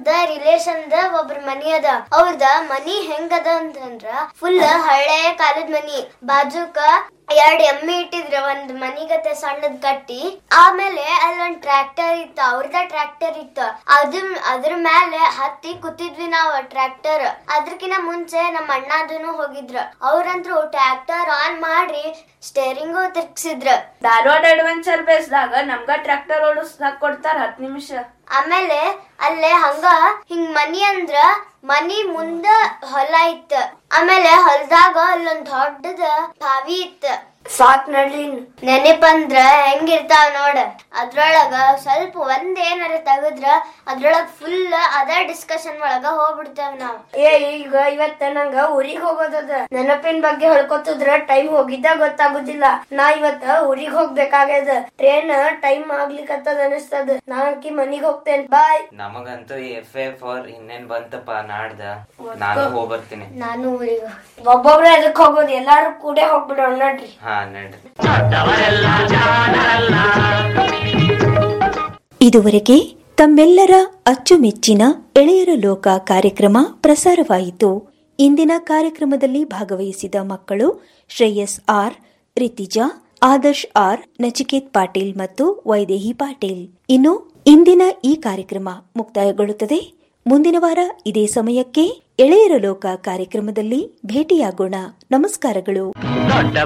ನಮ್ದ relation the ಒಬ್ರ ಮನಿ ಅದ ಅವ್ರದ ಮನಿ ಹೆಂಗದ ಅಂತಂದ್ರ ಫುಲ್ ಹಳೆ ಕಾಲದ ಮನಿ ಬಾಜುಕ ಎರಡ್ ಎಮ್ಮಿ ಇಟ್ಟಿದ್ರ ಒಂದ್ ಮನಿಗತೆ ಸಣ್ಣದ್ ಕಟ್ಟಿ ಆಮೇಲೆ ಅಲ್ಲೊಂದ್ ಟ್ರ್ಯಾಕ್ಟರ್ ಇತ್ತ ಅವ್ರದ ಟ್ರ್ಯಾಕ್ಟರ್ ಇತ್ತ ಅದ್ರ ಅದ್ರ ಮೇಲೆ ಹತ್ತಿ ಕೂತಿದ್ವಿ ನಾವ್ ಟ್ರ್ಯಾಕ್ಟರ್ ಅದ್ರಕಿನ ಮುಂಚೆ ನಮ್ಮ ಅಣ್ಣದನು ಹೋಗಿದ್ರ ಅವ್ರಂತ್ರು ಟ್ರ್ಯಾಕ್ಟರ್ ಆನ್ ಮಾಡಿ ಸ್ಟೇರಿಂಗು ತಿರ್ಗ್ಸಿದ್ರ ಧಾರವಾಡ ಅಡ್ವೆಂಚರ್ ಬೇಸ್ದಾಗ ನಮ್ಗ ಟ್ರ್ಯಾಕ್ಟರ್ ಓಡಿಸ್ದಾಕ್ ಕೊಡ್ತಾರ ಹತ್ ನಿಮಿಷ ಆಮೇಲೆ ಅಲ್ಲೇ ಹಂಗ ಹಿಂಗ್ ಮನಿ ಅಂದ್ರ ಮನಿ ಮುಂದ ಹೊಲ ಇತ್ತ ಆಮೇಲೆ ಹೊಲದಾಗ ಅಲ್ಲೊಂದ್ ದೊಡ್ಡದ ಬಾವಿ ಇತ್ತ ಸಾಕ್ ನಡ್ಲಿನ್ ನೆನಪಂದ್ರ ಹೆಂಗಿರ್ತಾವ ನೋಡ ಅದ್ರೊಳಗ ಸ್ವಲ್ಪ ಒಂದ್ ಏನಾರ ತೆಗದ್ರ ಅದ್ರೊಳಗ ಫುಲ್ ಅದ ಡಿಸ್ಕಷನ್ ಒಳಗ ಹೋಗ್ಬಿಡ್ತೇವ್ ನಾವ್ ಏ ಈಗ ಇವತ್ತ ನಂಗ ಊರಿಗ್ ಹೋಗೋದದ ನೆನಪಿನ ಬಗ್ಗೆ ಹೇಳ್ಕೊತಿದ್ರ ಟೈಮ್ ಹೋಗಿದ್ದ ಗೊತ್ತಾಗುದಿಲ್ಲ ನಾ ಇವತ್ತ ಊರಿಗ್ ಹೋಗ್ಬೇಕಾಗ್ಯದ ಟ್ರೈನ್ ಟೈಮ್ ಆಗ್ಲಿಕತ್ತದ ಅನಿಸ್ತದ ನಾ ಅಕ್ಕಿ ಮನಿಗ್ ಹೋಗ್ತೇನೆ ಬಾಯ್ ನಮಗಂತೂ ಎಫ್ ಎ ಫಾರ್ ಇನ್ನೇನ್ ಬಂತಪ್ಪ ನಾಡ್ದ ನಾನು ಹೋಗ್ಬರ್ತೀನಿ ನಾನು ಊರಿಗೆ ಒಬ್ಬೊಬ್ರು ಎದಕ್ ಹೋಗೋದು ಎಲ್ಲಾರು ಕೂಡ ಹೋಗ್ಬಿಡೋಣ ನೋಡ್ರಿ ಹಾ ನಡ್ರಿ ಇದುವರೆಗೆ ತಮ್ಮೆಲ್ಲರ ಅಚ್ಚುಮೆಚ್ಚಿನ ಎಳೆಯರ ಲೋಕ ಕಾರ್ಯಕ್ರಮ ಪ್ರಸಾರವಾಯಿತು ಇಂದಿನ ಕಾರ್ಯಕ್ರಮದಲ್ಲಿ ಭಾಗವಹಿಸಿದ ಮಕ್ಕಳು ಶ್ರೇಯಸ್ ಆರ್ ರಿತಿಜಾ ಆದರ್ಶ್ ಆರ್ ನಚಿಕೇತ್ ಪಾಟೀಲ್ ಮತ್ತು ವೈದೇಹಿ ಪಾಟೀಲ್ ಇನ್ನು ಇಂದಿನ ಈ ಕಾರ್ಯಕ್ರಮ ಮುಕ್ತಾಯಗೊಳ್ಳುತ್ತದೆ ಮುಂದಿನ ವಾರ ಇದೇ ಸಮಯಕ್ಕೆ ಎಳೆಯರ ಲೋಕ ಕಾರ್ಯಕ್ರಮದಲ್ಲಿ ಭೇಟಿಯಾಗೋಣ ನಮಸ್ಕಾರಗಳು